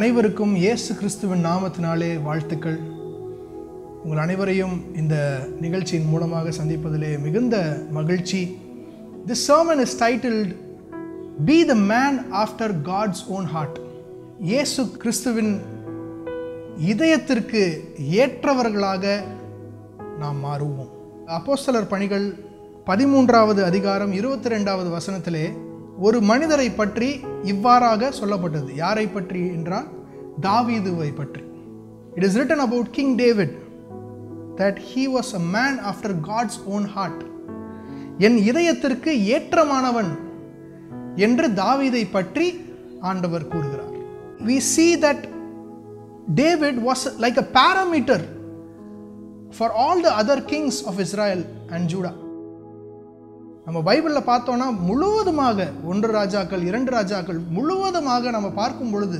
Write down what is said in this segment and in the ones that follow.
அனைவருக்கும் இயேசு கிறிஸ்துவின் நாமத்தினாலே வாழ்த்துக்கள் உங்கள் அனைவரையும் இந்த நிகழ்ச்சியின் மூலமாக சந்திப்பதிலே மிகுந்த மகிழ்ச்சி this sermon is titled be the man after God's own heart Yesu கிறிஸ்துவின் இதயத்திற்கு ஏற்றவர்களாக நாம் மாறுவோம் அப்போஸ்தலர் பணிகள் பதிமூன்றாவது அதிகாரம் இருபத்தி ரெண்டாவது வசனத்திலே ஒரு மனிதரை பற்றி இவ்வாறாக சொல்லப்பட்டது யாரை பற்றி என்றால் தாவீதுவை பற்றி it is written about king David that he was a man after God's own heart என் இதயத்திற்கு ஏற்றமானவன் என்று தாவீதை பற்றி ஆண்டவர் கூறுகிறார் we see that David was like a parameter for all the other kings of Israel and Judah. நம்ம பைபிளில் பார்த்தோம்னா முழுவதுமாக ஒன்று ராஜாக்கள் இரண்டு ராஜாக்கள் முழுவதுமாக நம்ம பார்க்கும் பொழுது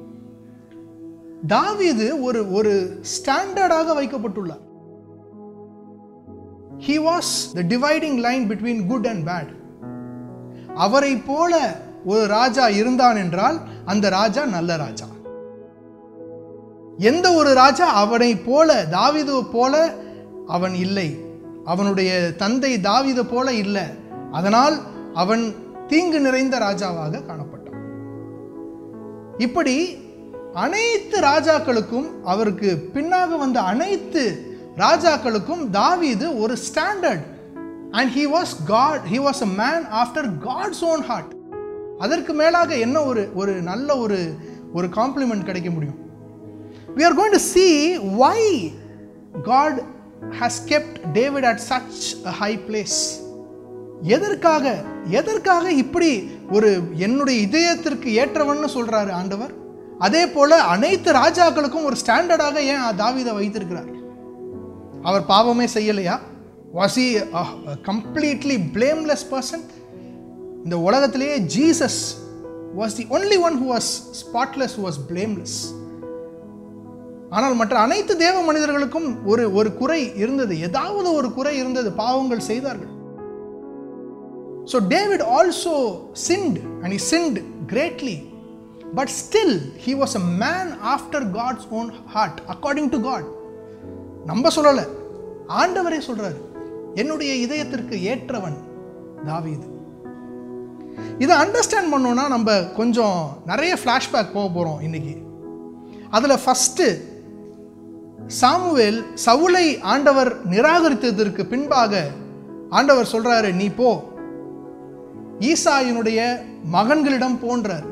தாவீது ஒரு ஒரு ஸ்டாண்டர்டாக வைக்கப்பட்டுள்ளார் he was the dividing line between good and bad அவரை போல ஒரு ராஜா இருந்தான் என்றால் அந்த ராஜா நல்ல ராஜா எந்த ஒரு ராஜா அவனை போல தாவிது போல அவன் இல்லை அவனுடைய தந்தை தாவித போல இல்லை அதனால் அவன் தீங்கு நிறைந்த ராஜாவாக காணப்பட்டான் இப்படி அனைத்து ராஜாக்களுக்கும் அவருக்கு பின்னாக வந்த அனைத்து ராஜாக்களுக்கும் தாவீது ஒரு standard and he was God he was a man after God's own heart அதற்கு மேலாக என்ன ஒரு ஒரு நல்ல ஒரு ஒரு காம்ப்ளிமெண்ட் கிடைக்க முடியும் we are going to see why God has kept David at such a high place. எதற்காக எதற்காக இப்படி ஒரு என்னுடைய இதயத்திற்கு ஏற்றவன்னு சொல்றாரு ஆண்டவர் அதே போல அனைத்து ராஜாக்களுக்கும் ஒரு ஸ்டாண்டர்டாக ஏன் தாவீதை வைத்திருக்கிறார் அவர் பாவமே செய்யலையா was he completely blameless person இந்த உலகத்திலேயே Jesus was the only one who was spotless who was blameless ஆனால் மற்ற அனைத்து தேவ மனிதர்களுக்கும் ஒரு ஒரு குறை இருந்தது ஏதாவது ஒரு குறை இருந்தது பாவங்கள் செய்தார்கள் so David also sinned and he sinned greatly but still he was a man after God's own heart according to God நம்ம சொல்லலை ஆண்டவரே சொல்றாரு என்னுடைய இதயத்திற்கு ஏற்றவன் தாவீது இதை அண்டர்ஸ்டாண்ட் பண்ணோன்னா நம்ம கொஞ்சம் நிறைய ஃப்ளாஷ்பேக் போக போகிறோம் இன்னைக்கு அதில் ஃபஸ்ட்டு சாமுவேல் சவுலை ஆண்டவர் நிராகரித்ததற்கு பின்பாக ஆண்டவர் சொல்றாரு நீ போ ஈசாயினுடைய மகன்களிடம் போன்றார்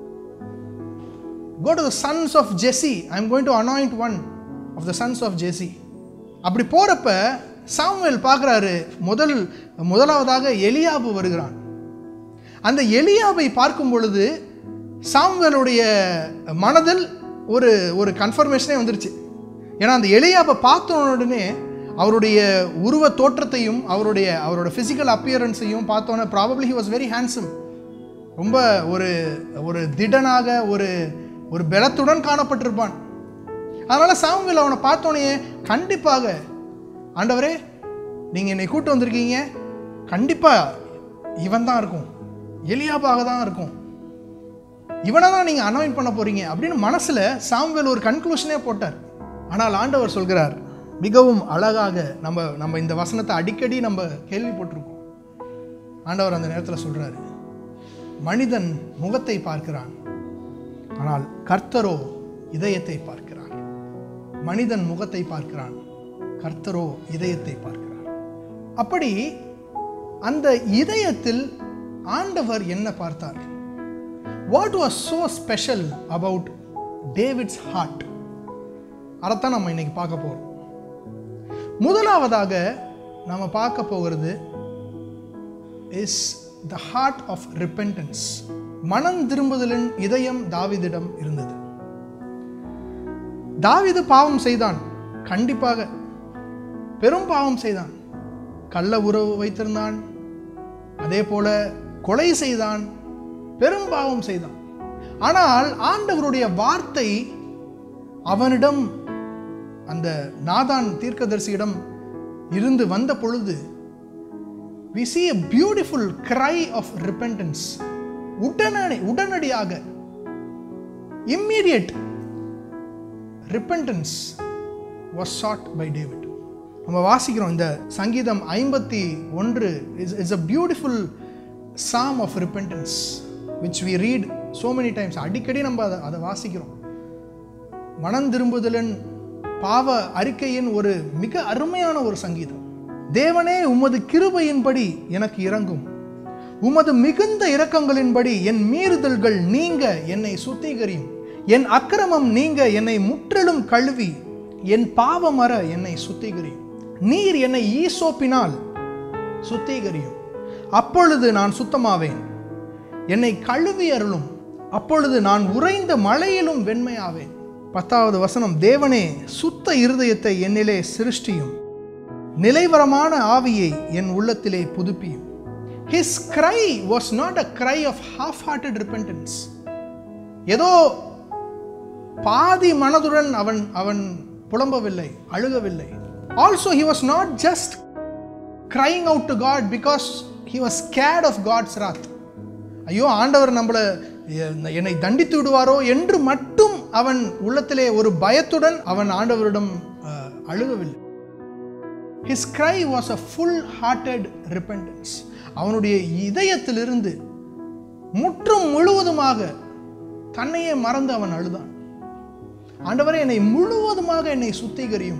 go to the sons of Jesse I am going to anoint one of the sons of Jesse அப்படி போறப்ப சாமுவேல் பார்க்குறாரு முதல் முதலாவதாக எலியாபு வருகிறான் அந்த எலியாபை பார்க்கும் பொழுது சாமுவேலுடைய மனதில் ஒரு ஒரு கன்ஃபர்மேஷனே வந்துருச்சு ஏன்னா அந்த எலியாவை பார்த்த உடனே அவருடைய உருவ தோற்றத்தையும் அவருடைய அவரோட ஃபிசிக்கல் அப்பியரன்ஸையும் பார்த்தோன்னே probably he was very handsome ரொம்ப ஒரு ஒரு திடனாக ஒரு ஒரு பலத்துடன் காணப்பட்டிருப்பான் அதனால் சாமுவேல் அவனை பார்த்தோன்னே கண்டிப்பாக ஆண்டவரே நீங்கள் என்னை கூட்டு வந்திருக்கீங்க கண்டிப்பாக இவன் தான் இருக்கும் எலியாபாக தான் இருக்கும் இவனை தான் நீங்கள் அனாயின் பண்ண போறீங்க அப்படின்னு மனசில் சாம்வேல் ஒரு கன்க்ளூஷனே போட்டார் ஆனால் ஆண்டவர் சொல்கிறார் மிகவும் அழகாக நம்ம நம்ம இந்த வசனத்தை அடிக்கடி நம்ம கேள்விப்பட்டிருக்கோம் ஆண்டவர் அந்த நேரத்தில் சொல்கிறாரு மனிதன் முகத்தை பார்க்கிறான் ஆனால் கர்த்தரோ இதயத்தை பார்க்கிறார் மனிதன் முகத்தை பார்க்கிறான் கர்த்தரோ இதயத்தை பார்க்கிறார் அப்படி அந்த இதயத்தில் ஆண்டவர் என்ன பார்த்தார் what was so special about David's heart அதைத்தான் நம்ம இன்னைக்கு பார்க்க போகிறோம் முதலாவதாக நம்ம பார்க்க போகிறது is the heart of repentance மனம் திரும்புதலின் இதயம் தாவிதிடம் இருந்தது தாவிது பாவம் செய்தான் கண்டிப்பாக பெரும் பாவம் செய்தான் கள்ள உறவு வைத்திருந்தான் அதே போல கொலை செய்தான் பெரும் பாவம் செய்தான் ஆனால் ஆண்டவருடைய வார்த்தை அவனிடம் அந்த நாதான் தீர்க்கதரிசியிடம் இருந்து வந்த பொழுது we see a beautiful cry of repentance உடனடி உடனடியாக immediate repentance was sought by David நம்ம வாசிக்கிறோம் இந்த சங்கீதம் ஐம்பத்தி ஒன்று is is a beautiful psalm of repentance which we read so many times அடிக்கடி நம்ம அதை அதை வாசிக்கிறோம் மனம் திரும்புதலின் பாவ அறிக்கையின் ஒரு மிக அருமையான ஒரு சங்கீதம் தேவனே உமது கிருபையின்படி எனக்கு இறங்கும் உமது மிகுந்த இரக்கங்களின்படி என் மீறுதல்கள் நீங்க என்னை சுத்திகரியும் என் அக்கிரமம் நீங்க என்னை முற்றிலும் கழுவி என் பாவமர என்னை சுத்திகரியும் நீர் என்னை ஈசோப்பினால் சுத்திகரியும் அப்பொழுது நான் சுத்தமாவேன் என்னை கழுவி அருளும் அப்பொழுது நான் உறைந்த மழையிலும் வெண்மையாவேன் பத்தாவது வசனம் தேவனே சுத்த இருதயத்தை என்னிலே சிருஷ்டியும் நிலைவரமான ஆவியை என் உள்ளத்திலே புதுப்பியும் his cry was not a cry of half-hearted repentance ஏதோ பாதி மனதுடன் அவன் அவன் புலம்பவில்லை அழுகவில்லை also he was not just crying out to God because he was scared of God's wrath ஐயோ ஆண்டவர் நம்மளை எ- என்னை தண்டித்து விடுவாரோ என்று மட்டும் அவன் உள்ளத்திலே ஒரு பயத்துடன் அவன் ஆண்டவரிடம் அஹ், அழுகவில்லை his cry was a full hearted repentance அவனுடைய இதயத்திலிருந்து முற்றும் முழுவதுமாக தன்னையே மறந்து அவன் அழுதான் ஆண்டவரே என்னை முழுவதுமாக என்னை சுத்திகரியும்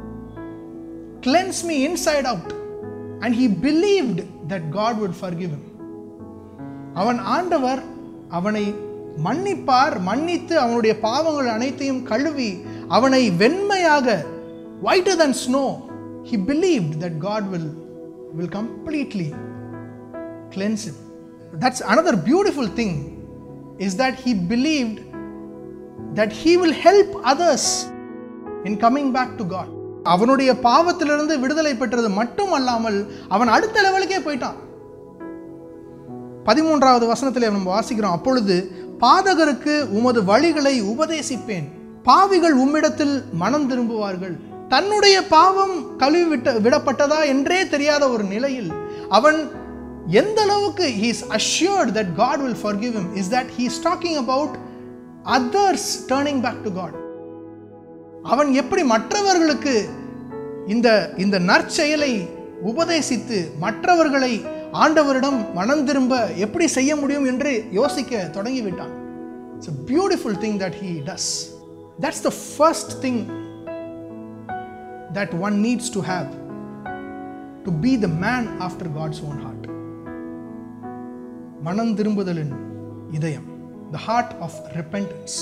cleanse me inside out and he believed that god would forgive him அவன் ஆண்டவர் அவனை மன்னிப்பார் மன்னித்து அவனுடைய பாவங்கள் அனைத்தையும் கழுவி அவனை வெண்மையாக whiter than snow he believed that god will will completely cleanse him that's another beautiful thing is that he believed that he will help others in coming back to god அவனுடைய பாவத்திலிருந்து விடுதலை பெற்றது மட்டும் அல்லாமல் அவன் அடுத்த லெவலுக்கே போயிட்டான் பதிமூன்றாவது வசனத்திலே நம்ம வாசிக்கிறோம் அப்பொழுது பாதகருக்கு உமது வழிகளை உபதேசிப்பேன் பாவிகள் உம்மிடத்தில் மனம் திரும்புவார்கள் தன்னுடைய பாவம் கழுவி விட்ட விடப்பட்டதா என்றே தெரியாத ஒரு நிலையில் அவன் எந்த அளவுக்கு he is assured that God will forgive him is that he is talking about others turning back to God அவன் எப்படி மற்றவர்களுக்கு இந்த இந்த நற்செயலை உபதேசித்து மற்றவர்களை ஆண்டவரிடம் மனம் திரும்ப எப்படி செய்ய முடியும் என்று யோசிக்க தொடங்கிவிட்டான் it's a beautiful thing that he does that's the first thing that one needs to have to be the man after God's own heart மனம் திரும்புதலின் இதயம் the heart of repentance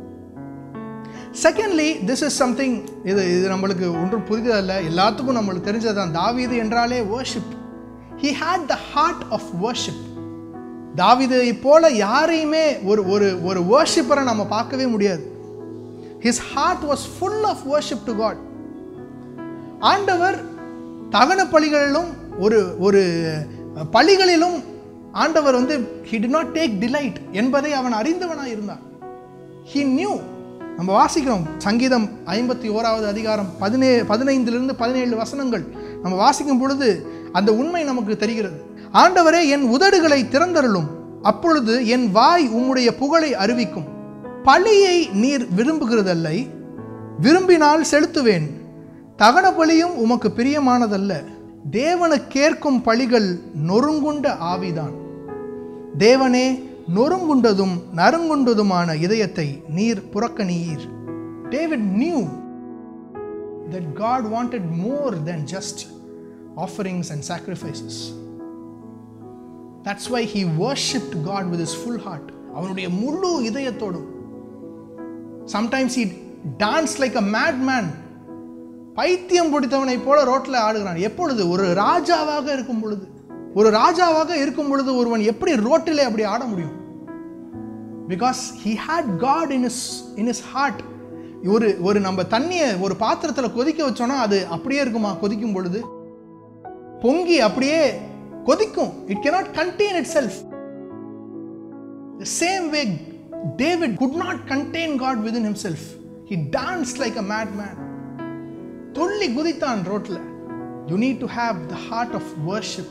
secondly this is something இது இது நம்மளுக்கு ஒன்றும் புரிதல்ல எல்லாத்துக்கும் நம்மளுக்கு தெரிஞ்சதுதான் தாவீது என்றாலே worship he had the heart of worship தாவீதை போல யாரையுமே ஒரு ஒரு ஒரு worshipper-அ நம்ம பார்க்கவே முடியாது his heart was full of worship to God ஆண்டவர் தகன பலிகளிலும் ஒரு ஒரு பலிகளிலும் ஆண்டவர் வந்து he did not take delight என்பதை அவன் அறிந்தவனாய் இருந்தான் he knew நம்ம வாசிக்கிறோம் சங்கீதம் ஐம்பத்தி ஓராவது அதிகாரம் பதினே பதினைந்திலிருந்து பதினேழு வசனங்கள் நம்ம வாசிக்கும் பொழுது அந்த உண்மை நமக்கு தெரிகிறது ஆண்டவரே என் உதடுகளை திறந்தருளும் அப்பொழுது என் வாய் உம்முடைய புகழை அறிவிக்கும் பழியை நீர் விரும்புகிறதல்லை விரும்பினால் செலுத்துவேன் தகன பலியும் உமக்கு பிரியமானதல்ல தேவனுக்கேற்கும் பழிகள் நொறுங்குண்ட ஆவிதான் தேவனே நொறுங்குண்டதும் நறுங்குண்டதுமான இதயத்தை நீர் புறக்கணியீர் David knew that God wanted more than just offerings and sacrifices. That's why he worshipped God with his full heart. அவனுடைய முழு இதயத்தோடும் sometimes he danced like a madman பைத்தியம் பிடித்தவனைப் போல ரோட்டில் ஆடுகிறான் எப்பொழுது ஒரு ராஜாவாக இருக்கும் பொழுது ஒரு ராஜாவாக இருக்கும் பொழுது ஒருவன் எப்படி ரோட்டிலே அப்படி ஆட முடியும் because he had God in his in his heart ஒரு ஒரு நம்ம தண்ணியை ஒரு பாத்திரத்தில் கொதிக்க வச்சோன்னா அது அப்படியே இருக்குமா கொதிக்கும் பொழுது பொங்கி அப்படியே கொதிக்கும் it cannot contain itself the same way david could not contain god within himself he danced like a madman துள்ளி குதித்தான் ரோட்ல you need to have the heart of worship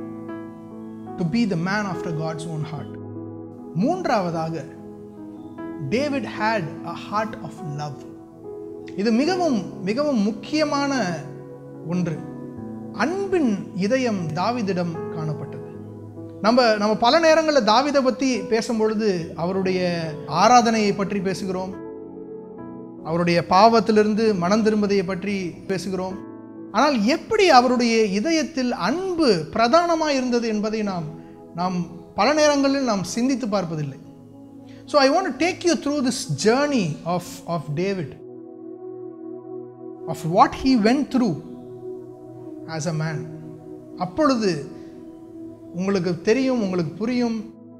to be the man after God's own heart மூன்றாவதாக David had a heart of love இது மிகவும் மிகவும் முக்கியமான ஒன்று அன்பின் இதயம் தாவிதிடம் காணப்பட்டது நம்ம நம்ம பல நேரங்களில் தாவிதை பற்றி பேசும்பொழுது அவருடைய ஆராதனையை பற்றி பேசுகிறோம் அவருடைய பாவத்திலிருந்து மனம் திரும்பதையை பற்றி பேசுகிறோம் ஆனால் எப்படி அவருடைய இதயத்தில் அன்பு பிரதானமாக இருந்தது என்பதை நாம் நாம் பல நேரங்களில் நாம் சிந்தித்து பார்ப்பதில்லை so I want take you through this journey of of David of what he went through as a man அப்பொழுது உங்களுக்கு தெரியும் உங்களுக்கு புரியும்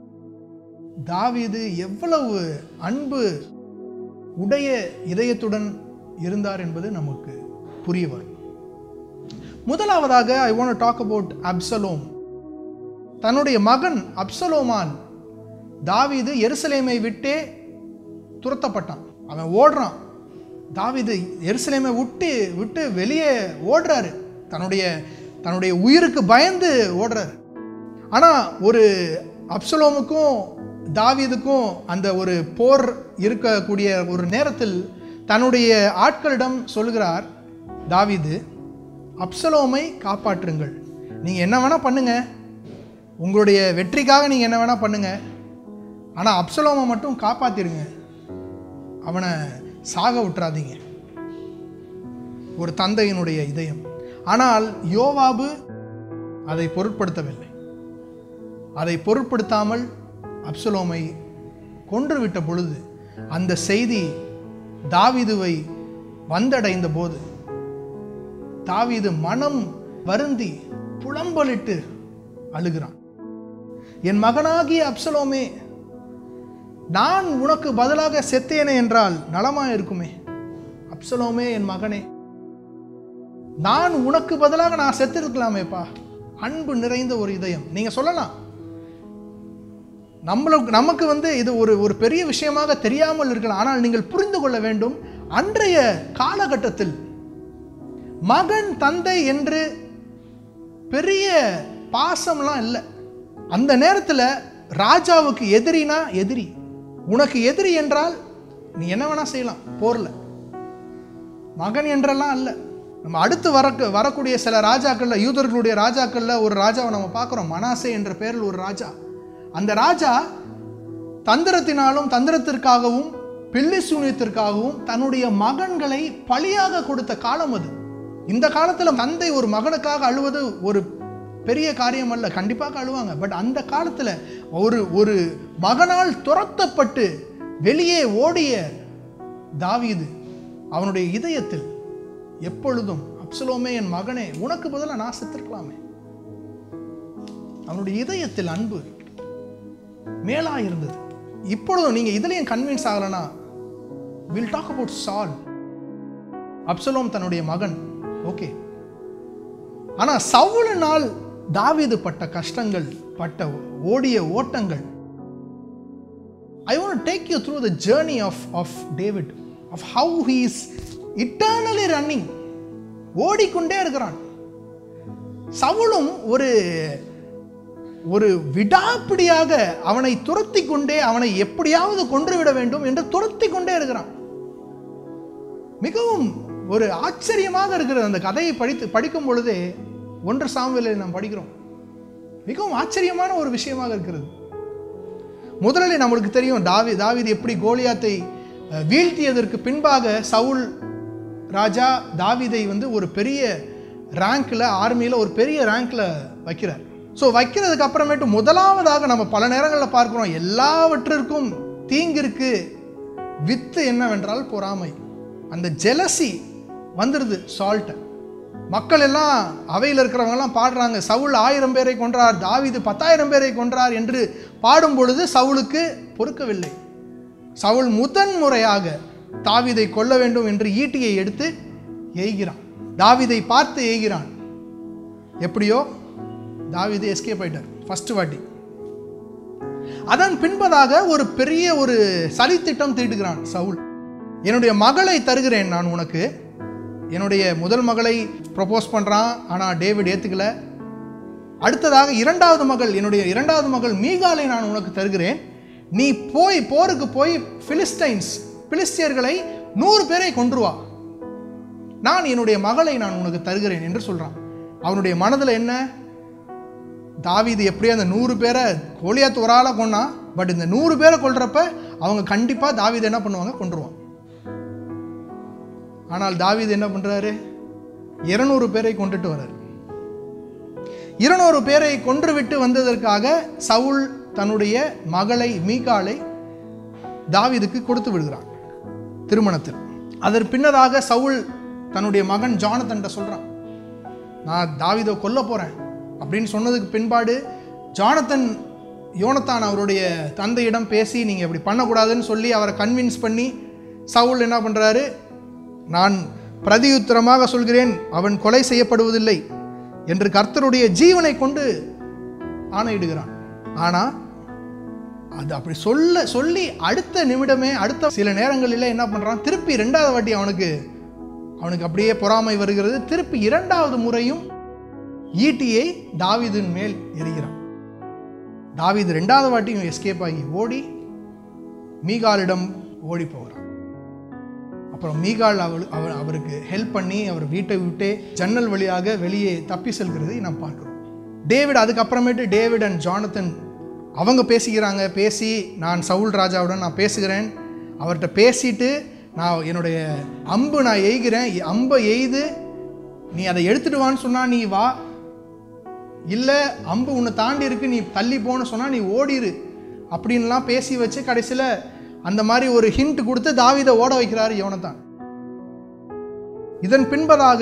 தாவீது எவ்வளவு அன்பு உடைய இதயத்துடன் இருந்தார் என்பது நமக்கு புரிய வரும் முதலாவதாக I want talk about Absalom தன்னுடைய மகன் அப்சலோமான் தாவீது எருசலேமை விட்டே துரத்தப்பட்டான் அவன் ஓடுறான் தாவீது எருசலேமை விட்டு விட்டு வெளியே ஓடுறாரு தன்னுடைய தன்னுடைய உயிருக்கு பயந்து ஓடுறாரு ஆனால் ஒரு அப்சலோமுக்கும் தாவீதுக்கும் அந்த ஒரு போர் இருக்கக்கூடிய ஒரு நேரத்தில் தன்னுடைய ஆட்களிடம் சொல்கிறார் தாவீது அப்சலோமை காப்பாற்றுங்கள் நீங்கள் என்ன வேணால் பண்ணுங்க உங்களுடைய வெற்றிக்காக நீங்கள் என்ன வேணால் பண்ணுங்க ஆனால் அப்சலோமை மட்டும் காப்பாற்றிடுங்க அவனை சாக விட்டுறாதீங்க ஒரு தந்தையினுடைய இதயம் ஆனால் யோவாபு அதை பொருட்படுத்தவில்லை அதை பொருட்படுத்தாமல் அப்சலோமை கொன்றுவிட்ட பொழுது அந்த செய்தி தாவீதுவை வந்தடைந்த போது தாவீது மனம் வருந்தி புலம்பலிட்டு அழுகிறான் என் மகனாகிய அப்சலோமே நான் உனக்கு பதிலாக செத்தேனே என்றால் நலமா இருக்குமே அப்சலோமே என் மகனே நான் உனக்கு பதிலாக நான் செத்திருக்கலாமேப்பா அன்பு நிறைந்த ஒரு இதயம் நீங்க சொல்லலாம் நம்மளுக்கு நமக்கு வந்து இது ஒரு ஒரு பெரிய விஷயமாக தெரியாமல் இருக்கலாம் ஆனால் நீங்கள் புரிந்து கொள்ள வேண்டும் அன்றைய காலகட்டத்தில் மகன் தந்தை என்று பெரிய பாசம்லாம் இல்லை அந்த நேரத்தில் ராஜாவுக்கு எதிரினா எதிரி உனக்கு எதிரி என்றால் நீ என்ன வேணா செய்யலாம் போரில் மகன் என்றெல்லாம் அல்ல நம்ம அடுத்து வர வரக்கூடிய சில ராஜாக்கள்ல யூதர்களுடைய ராஜாக்கள்ல ஒரு ராஜாவை நம்ம பார்க்குறோம் மனாசே என்ற பெயரில் ஒரு ராஜா அந்த ராஜா தந்திரத்தினாலும் தந்திரத்திற்காகவும் பில்லி சூனியத்திற்காகவும் தன்னுடைய மகன்களை பலியாக கொடுத்த காலம் அது இந்த காலத்தில் தந்தை ஒரு மகனுக்காக அழுவது ஒரு பெரிய காரியம் அல்ல கண்டிப்பாக அழுவாங்க பட் அந்த காலத்தில் ஒரு ஒரு மகனால் துரத்தப்பட்டு வெளியே ஓடிய தாவீது அவனுடைய இதயத்தில் எப்பொழுதும் அப்சலோமே என் மகனே உனக்கு பதிலாக நான் செத்துருக்கலாமே அவனுடைய இதயத்தில் அன்பு மேலா இருந்தது இப்பொழுதும் நீங்க இதுலயும் கன்வின்ஸ் ஆகலனா will talk about Saul Absalom தன்னுடைய மகன் ஓகே ஆனா சவுலினால் தாவீது பட்ட கஷ்டங்கள் பட்ட ஓடிய ஓட்டங்கள் I want take you through the journey of of David of how he is eternally running ஓடிக்கொண்டே இருக்கிறான் சவுலும் ஒரு ஒரு விடாப்பிடியாக அவனை துரத்தி கொண்டே அவனை எப்படியாவது கொன்றுவிட வேண்டும் என்று துரத்தி கொண்டே இருக்கிறான் மிகவும் ஒரு ஆச்சரியமாக இருக்கிறது அந்த கதையை படித்து படிக்கும் பொழுதே ஒன்று சாமுவேலை நாம் படிக்கிறோம் மிகவும் ஆச்சரியமான ஒரு விஷயமாக இருக்கிறது முதலில் நம்மளுக்கு தெரியும் தாவி தாவீது எப்படி கோலியாத்தை அஹ், வீழ்த்தியதற்கு பின்பாக சவுல் ராஜா தாவீதை வந்து ஒரு பெரிய ரேங்க்ல ஆர்மியில் ஒரு பெரிய ரேங்க்ல வைக்கிறார் ஸோ வைக்கிறதுக்கு அப்புறமேட்டு முதலாவதாக நம்ம பல நேரங்களில் பார்க்கிறோம் எல்லாவற்றிற்கும் தீங்கிற்கு வித்து என்னவென்றால் பொறாமை அந்த ஜெலசி வந்துடுது சால்ட்டை மக்கள் எல்லாம் அவையில் இருக்கிறவங்க எல்லாம் பாடுறாங்க சவுல் ஆயிரம் பேரை கொன்றார் தாவீது பத்தாயிரம் பேரை கொன்றார் என்று பாடும் பொழுது சவுலுக்கு பொறுக்கவில்லை சவுல் முதன் முறையாக தாவீதை கொல்ல வேண்டும் என்று ஈட்டியை எடுத்து எய்கிறான் தாவீதை பார்த்து எய்கிறான் எப்படியோ தாவீது எஸ்கேப் ஆயிட்டார் ஃபர்ஸ்ட் வாட்டி அதன் பின்பதாக ஒரு பெரிய ஒரு சதித்திட்டம் தீட்டுகிறான் சவுல் என்னுடைய மகளை தருகிறேன் நான் உனக்கு என்னுடைய முதல் மகளை ப்ரப்போஸ் பண்ணுறான் ஆனால் டேவிட் ஏற்றுக்கல அடுத்ததாக இரண்டாவது மகள் என்னுடைய இரண்டாவது மகள் மீகாலை நான் உனக்கு தருகிறேன் நீ போய் போருக்கு போய் பிலிஸ்டைன்ஸ் பிலிஸ்தியர்களை நூறு பேரை கொன்றுவா நான் என்னுடைய மகளை நான் உனக்கு தருகிறேன் என்று சொல்றான் அவனுடைய மனதில் என்ன தாவீது எப்படியோ அந்த நூறு பேரை கோலியாத்து ஒரு ஆளை கொன்னா பட் இந்த நூறு பேரை கொல்றப்ப அவங்க கண்டிப்பா தாவீது என்ன பண்ணுவாங்க கொன்றுவான் ஆனால் தாவீது என்ன பண்றாரு இருநூறு பேரை கொண்டுட்டு வர்றாரு இருநூறு பேரை கொன்று விட்டு வந்ததற்காக சவுல் தன்னுடைய மகளை மீகாலை தாவீதுக்கு கொடுத்து விடுகிறான் திருமணத்தில் அதற்கு பின்னதாக சவுல் தன்னுடைய மகன் ஜானத்தன்ட்ட சொல்றான் நான் தாவீதை கொல்ல போறேன் அப்படின்னு சொன்னதுக்கு பின்பாடு ஜானத்தன் யோனத்தான் அவருடைய தந்தையிடம் பேசி நீங்க இப்படி பண்ணக்கூடாதுன்னு சொல்லி அவரை கன்வின்ஸ் பண்ணி சவுல் என்ன பண்றாரு நான் பிரதியுத்தரமாக சொல்கிறேன் அவன் கொலை செய்யப்படுவதில்லை என்று கர்த்தருடைய ஜீவனை கொண்டு ஆணையிடுகிறான் ஆனா அது அப்படி சொல்ல சொல்லி அடுத்த நிமிடமே அடுத்த சில நேரங்களில் என்ன பண்றான் திருப்பி ரெண்டாவது வாட்டி அவனுக்கு அவனுக்கு அப்படியே பொறாமை வருகிறது திருப்பி இரண்டாவது முறையும் ஈட்டியை தாவீதின் மேல் எறிகிறான் தாவீது ரெண்டாவது வாட்டியும் எஸ்கேப் ஆகி ஓடி மீகாலிடம் ஓடி போகிறான் அப்புறம் மீகால் அவள் அவர் அவருக்கு ஹெல்ப் பண்ணி அவர் வீட்டை விட்டே ஜன்னல் வழியாக வெளியே தப்பி செல்கிறதை நாம் பார்க்கிறோம் டேவிட் அதுக்கப்புறமேட்டு டேவிட் அண்ட் ஜானத்தன் அவங்க பேசிக்கிறாங்க பேசி நான் சவுல் ராஜாவுடன் நான் பேசுகிறேன் அவர்கிட்ட பேசிட்டு நான் என்னுடைய அம்பு நான் எய்கிறேன் அம்பை எய்து நீ அதை எடுத்துட்டு வான்னு சொன்னா நீ வா இல்லை அம்பு உன்னை தாண்டி இருக்கு நீ தள்ளி போன்னு சொன்னா நீ ஓடிரு அப்படின்லாம் பேசி வச்சு கடைசியில் அந்த மாதிரி ஒரு ஹிண்ட் கொடுத்து தாவீதை ஓட வைக்கிறாரு யோனத்தான் இதன் பின்பதாக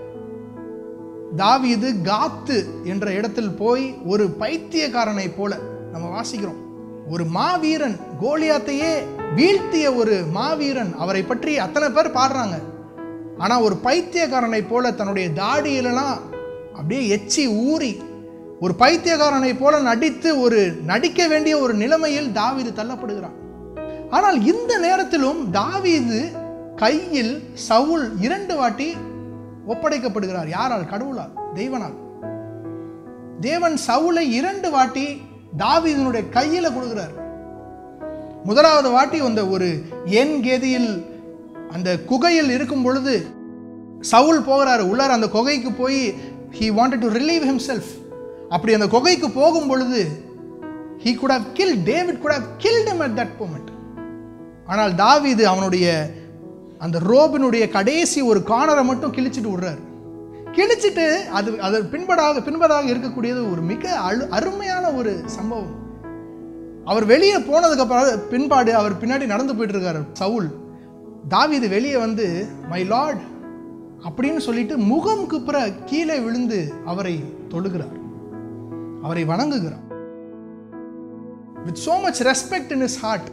தாவீது காத்து என்ற இடத்தில் போய் ஒரு பைத்தியக்காரனை போல நம்ம வாசிக்கிறோம் ஒரு மாவீரன் கோலியாத்தையே வீழ்த்திய ஒரு மாவீரன் அவரை பற்றி அத்தனை பேர் பாடுறாங்க ஆனா ஒரு பைத்தியக்காரனை போல தன்னுடைய தாடியிலலாம் அப்படியே எச்சி ஊறி ஒரு பைத்தியக்காரனை போல நடித்து ஒரு நடிக்க வேண்டிய ஒரு நிலைமையில் தாவீது தள்ளப்படுகிறான் ஆனால் இந்த நேரத்திலும் தாவீது கையில் சவுல் இரண்டு வாட்டி ஒப்படைக்கப்படுகிறார் யாரால் கடவுளால் தெய்வனால் தேவன் சவுலை இரண்டு வாட்டி தாவீதனுடைய கையில கொடுக்கிறார் முதலாவது வாட்டி அந்த ஒரு என் கேதியில் அந்த குகையில் இருக்கும் பொழுது சவுல் போகிறாரு உள்ளார அந்த குகைக்கு போய் he wanted to relieve himself அப்படி அந்த குகைக்கு போகும் பொழுது he could have killed David could have killed him at that moment ஆனால் தாவீது அவனுடைய அந்த ரோபினுடைய கடைசி ஒரு கார்னரை மட்டும் கிழிச்சிட்டு விடுறாரு கிழிச்சிட்டு அது அது பின்பதாக பின்பதாக இருக்கக்கூடியது ஒரு மிக அழு அருமையான ஒரு சம்பவம் அவர் வெளியே போனதுக்கு அப்புறம் பின்பாடு அவர் பின்னாடி நடந்து போயிட்டு இருக்காரு சவுல் தாவீது வெளியே வந்து மை லார்ட் அப்படின்னு சொல்லிட்டு முகம் குப்புற கீழே விழுந்து அவரை தொழுகிறார் அவரை வணங்குகிறார் with so much respect in his heart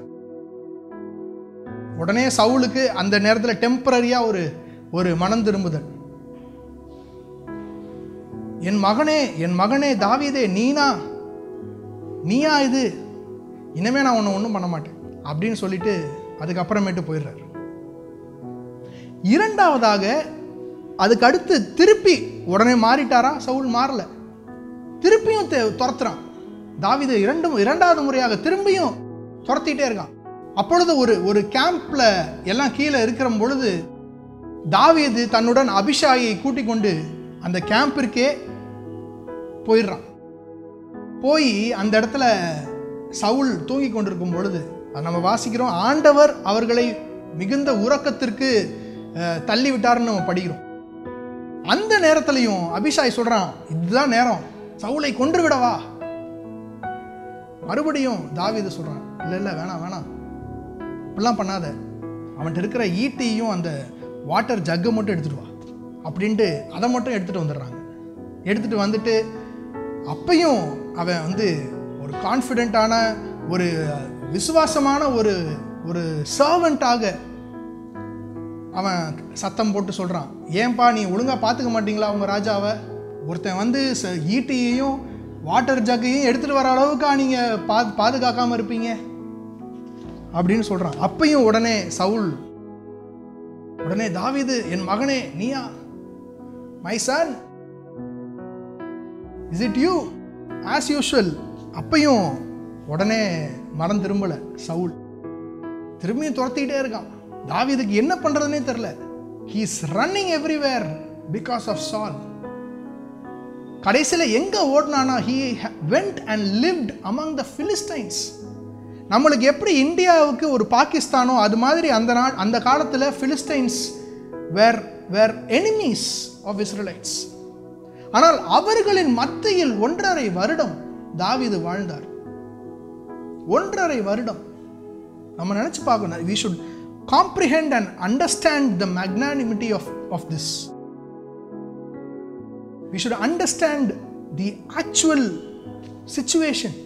உடனே சவுலுக்கு அந்த நேரத்தில் டெம்பரரியா ஒரு ஒரு மனம் திரும்புதல் என் மகனே என் மகனே தாவீதே நீனா நீயா இது இனிமே நான் உன்னை ஒன்றும் பண்ண மாட்டேன் அப்படின்னு சொல்லிட்டு அதுக்கப்புறமேட்டு போயிடுறாரு இரண்டாவதாக அதுக்கு அடுத்து திருப்பி உடனே மாறிட்டாரா சவுல் மாறல திருப்பியும் தெ- துரத்துறான் தாவீது இரண்டு இரண்டாவது முறையாக திரும்பியும் துரத்திட்டே இருக்கான் அப்பொழுது ஒரு ஒரு கேம்ப்ல எல்லாம் கீழே இருக்கிற பொழுது தாவீது தன்னுடன் அபிஷாயை கூட்டிக் கொண்டு அந்த கேம்பிற்கே போயிடுறான் போய் அந்த இடத்துல சவுல் தூங்கி கொண்டிருக்கும் பொழுது அது நம்ம வாசிக்கிறோம் ஆண்டவர் அவர்களை மிகுந்த உறக்கத்திற்கு அஹ், தள்ளி விட்டாருன்னு நம்ம படிக்கிறோம் அந்த நேரத்திலையும் அபிஷாய் சொல்றான் இதுதான் நேரம் சவுலை கொன்று விடவா மறுபடியும் தாவீது சொல்றான் இல்லை இல்லை வேணாம் வேணாம் இப்படிலாம் பண்ணாத அவன்கிட்ட இருக்கிற ஈட்டியும் அந்த வாட்டர் ஜக்கை மட்டும் எடுத்துட்டு வா அப்படின்ட்டு அதை மட்டும் எடுத்துட்டு வந்துடுறாங்க எடுத்துட்டு வந்துட்டு அப்பையும் அவன் வந்து ஒரு கான்ஃபிடென்ட்டான ஒரு விசுவாசமான ஒரு ஒரு சர்வெண்ட்டாக அவன் சத்தம் போட்டு சொல்கிறான் ஏன்பா நீ ஒழுங்காக பார்த்துக்க மாட்டீங்களா உங்கள் ராஜாவை ஒருத்தன் வந்து ச- ஈட்டியையும் வாட்டர் ஜக்கையும் எடுத்துகிட்டு வர அளவுக்கா நீங்கள் பா பாதுகாக்காமல் இருப்பீங்க அப்படின்னு சொல்கிறான் அப்பையும் உடனே சவுல் உடனே தாவீது என் மகனே நீயா my son is it you as usual அப்பையும் உடனே மரம் திரும்பல சவுல் திரும்பியும் துரத்திக்கிட்டே இருக்கான் தாவீதுக்கு என்ன பண்றதுனே தெரியல he is running everywhere because of Saul கடைசியில் எங்க ஓடினானா he went and lived among the Philistines நம்மளுக்கு எப்படி இந்தியாவுக்கு ஒரு பாகிஸ்தானோ அது மாதிரி அந்த நா அந்த காலத்தில் Philistines were were enemies of Israelites ஆனால் அவர்களின் மத்தியில் ஒன்றரை வருடம் தாவீது வாழ்ந்தார் ஒன்றரை வருடம் நம்ம நினைச்சு பார்க்கணும் we should comprehend and understand the magnanimity of of this we should understand the actual situation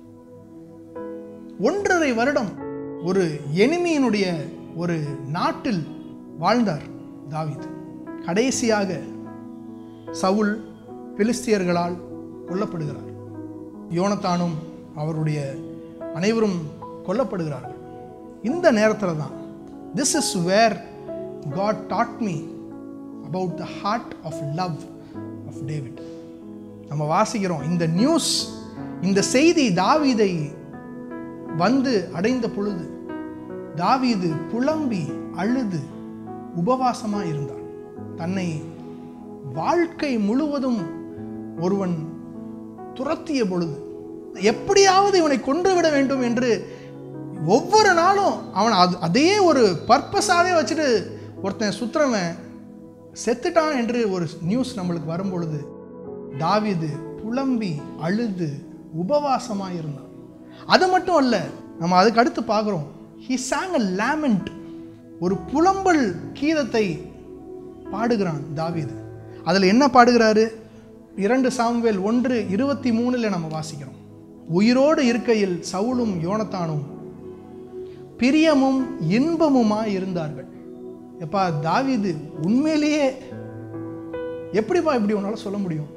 ஒன்றரை வருடம் ஒரு எனிமியினுடைய ஒரு நாட்டில் வாழ்ந்தார் தாவீது கடைசியாக சவுல் பிலிஸ்தியர்களால் கொல்லப்படுகிறார் யோனத்தானும் அவருடைய அனைவரும் கொல்லப்படுகிறார்கள் இந்த நேரத்தில் தான் this is where God taught me about the heart of love of David நம்ம வாசிக்கிறோம் இந்த நியூஸ் இந்த செய்தி தாவீதை வந்து அடைந்த பொழுது தாவீது புலம்பி அழுது உபவாசமா இருந்தான் தன்னை வாழ்க்கை முழுவதும் ஒருவன் துரத்திய பொழுது எப்படியாவது இவனை கொன்றுவிட வேண்டும் என்று ஒவ்வொரு நாளும் அவன் அது அதே ஒரு பர்பஸாகவே வச்சுட்டு ஒருத்தன் சுத்துறவன் செத்துட்டான் என்று ஒரு நியூஸ் நம்மளுக்கு வரும் பொழுது தாவீது புலம்பி அழுது உபவாசமாக இருந்தான் அது மட்டும் அல்ல நம்ம அதுக்கு அடுத்து பார்க்குறோம் ஹி சாங் அ லேமெண்ட் ஒரு புலம்பல் கீதத்தை பாடுகிறான் தாவீது அதில் என்ன பாடுகிறாரு இரண்டு சாமுவேல் ஒன்று இருபத்தி மூணுல நம்ம வாசிக்கிறோம் உயிரோடு இருக்கையில் சவுலும் யோனத்தானும் பிரியமும் இன்பமுமாய் இருந்தார்கள் எப்பா தாவீது உண்மையிலேயே எப்படிப்பா இப்படி உன்னால சொல்ல முடியும்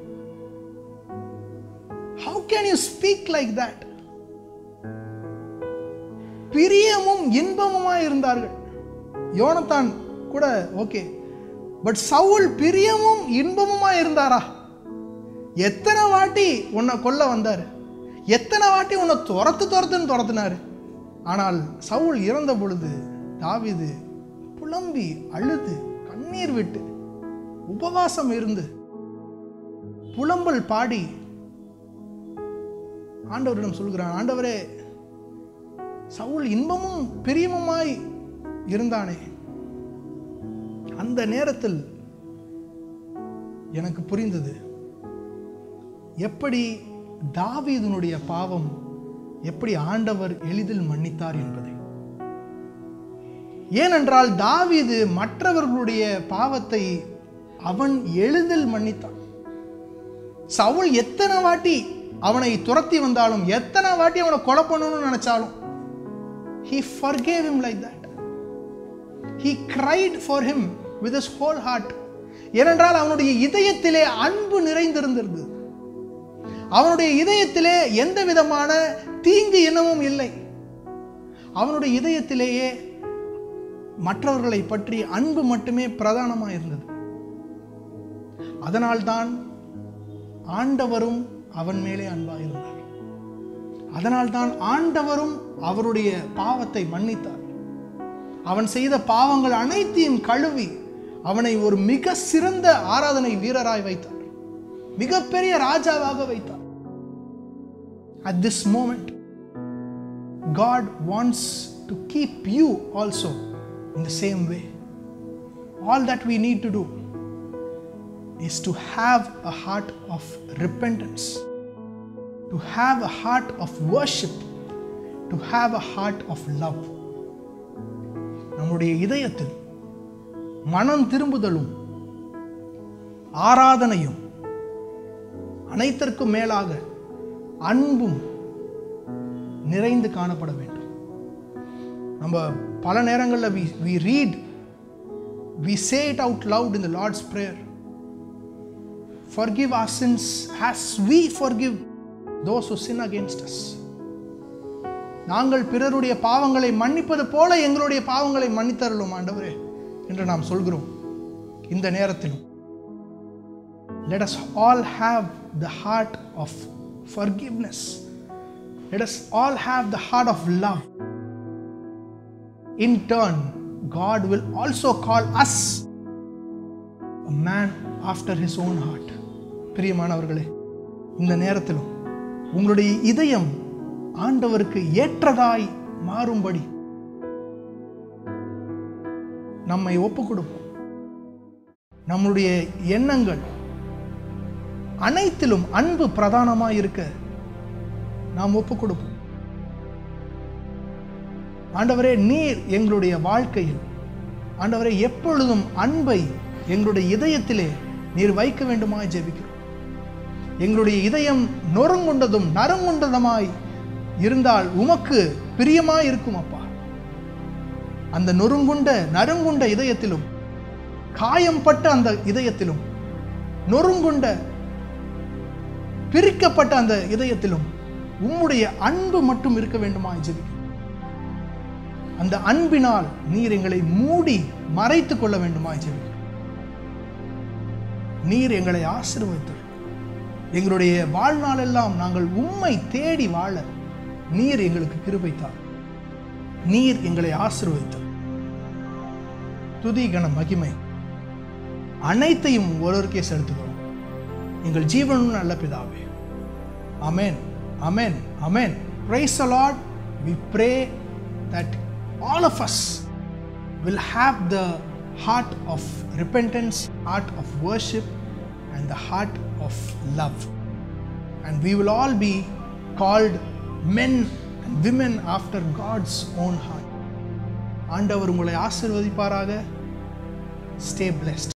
how can you speak like that பிரியமும் இன்பமுமாய் இருந்தார்கள் யோனத்தான் கூட ஓகே பட் சவுல் பிரியமும் இன்பமுமா இருந்தாரா எத்தனை வாட்டி உன்னை கொல்ல வந்தார் எத்தனை வாட்டி உன்னை துரத்து துரத்துன்னு துரத்துனாரு ஆனால் சவுல் இறந்த பொழுது தாவீது புலம்பி அழுது கண்ணீர் விட்டு உபவாசம் இருந்து புலம்பல் பாடி ஆண்டவரிடம் சொல்கிறான் ஆண்டவரே சவுல் இன்பமும் பிரியமுமாய் இருந்தானே அந்த நேரத்தில் எனக்கு புரிந்தது எப்படி தாவீதனுடைய பாவம் எப்படி ஆண்டவர் எளிதில் மன்னித்தார் என்பதை ஏனென்றால் தாவீது மற்றவர்களுடைய பாவத்தை அவன் எளிதில் மன்னித்தான் சவுல் எத்தனை வாட்டி அவனை துரத்தி வந்தாலும் எத்தனை வாட்டி அவனை கொலை பண்ணணும்னு நினைச்சாலும் he forgave him like that he cried for him with his whole heart ஏனென்றால் அவனுடைய இதயத்திலே அன்பு நிறைந்திருந்தது அவனுடைய இதயத்திலே எந்த விதமான தீங்கு எண்ணமும் இல்லை அவனுடைய இதயத்திலேயே மற்றவர்களை பற்றி அன்பு மட்டுமே பிரதானமாக இருந்தது அதனால்தான் ஆண்டவரும் அவன் மேலே அன்பாக இருந்தார் அதனால்தான் ஆண்டவரும் அவருடைய பாவத்தை மன்னித்தார் அவன் செய்த பாவங்கள் அனைத்தையும் கழுவி அவனை ஒரு மிக சிறந்த ஆராதனை வீரராய் வைத்தார் மிகப்பெரிய ராஜாவாக வைத்தார் at this moment God wants to keep you also in the same way all that we need to do is to have a heart of repentance to have a heart of worship, to have a heart of love. நம்முடைய இதயத்தில் மனம் திரும்புதலும் ஆராதனையும் அனைத்திற்கும் மேலாக அன்பும் நிறைந்து காணப்பட வேண்டும் நம்ம பல நேரங்களில் we we read we say it out loud in the Lord's prayer forgive our sins as we forgive those who sin against us நாங்கள் பிறருடைய பாவங்களை மன்னிப்பது போல எங்களுடைய பாவங்களை மன்னித்தருளும் ஆண்டவரே என்று நாம் சொல்கிறோம் இந்த நேரத்திலும் let us all have the heart of forgiveness let us all have the heart of love in turn god will also call us a man after his own heart பிரியமானவர்களே இந்த நேரத்திலும் உங்களுடைய இதயம் ஆண்டவருக்கு ஏற்றதாய் மாறும்படி நம்மை ஒப்பு கொடுப்போம் நம்முடைய எண்ணங்கள் அனைத்திலும் அன்பு பிரதானமாய் இருக்க நாம் ஒப்பு கொடுப்போம் ஆண்டவரே நீர் எங்களுடைய வாழ்க்கையில் ஆண்டவரே எப்பொழுதும் அன்பை எங்களுடைய இதயத்திலே நீர் வைக்க வேண்டுமாய் ஜெபிக்கிறோம் எங்களுடைய இதயம் நொறுங்குண்டதும் நறுங்குண்டதுமாய் இருந்தால் உமக்கு பிரியமாய் இருக்கும் அப்பா அந்த நொறுங்குண்ட நறுங்குண்ட இதயத்திலும் காயம்பட்ட அந்த இதயத்திலும் நொறுங்குண்ட பிரிக்கப்பட்ட அந்த இதயத்திலும் உம்முடைய அன்பு மட்டும் இருக்க வேண்டுமாய் ஜெபிக்கிறோம் அந்த அன்பினால் நீர் எங்களை மூடி மறைத்துக் கொள்ள வேண்டுமாய் ஜெபிக்கிறோம் நீர் எங்களை ஆசீர்வதித்தருளும் எங்களுடைய வாழ்நாளெல்லாம் நாங்கள் உம்மை தேடி வாழ நீர் எங்களுக்கு கிருபைத்தார் நீர் எங்களை ஆசீர்வதித்தார் துதி கன மகிமை அனைத்தையும் ஒருவருக்கே செலுத்துகிறோம் எங்கள் ஜீவனும் நல்ல பிதாவே amen amen amen praise the Lord we pray that all of us will have the heart of repentance heart of worship and the heart of love and we will all be called men and women after God's own heart ஆண்டவர் உங்களை ஆசிர்வதிப்பாராக stay blessed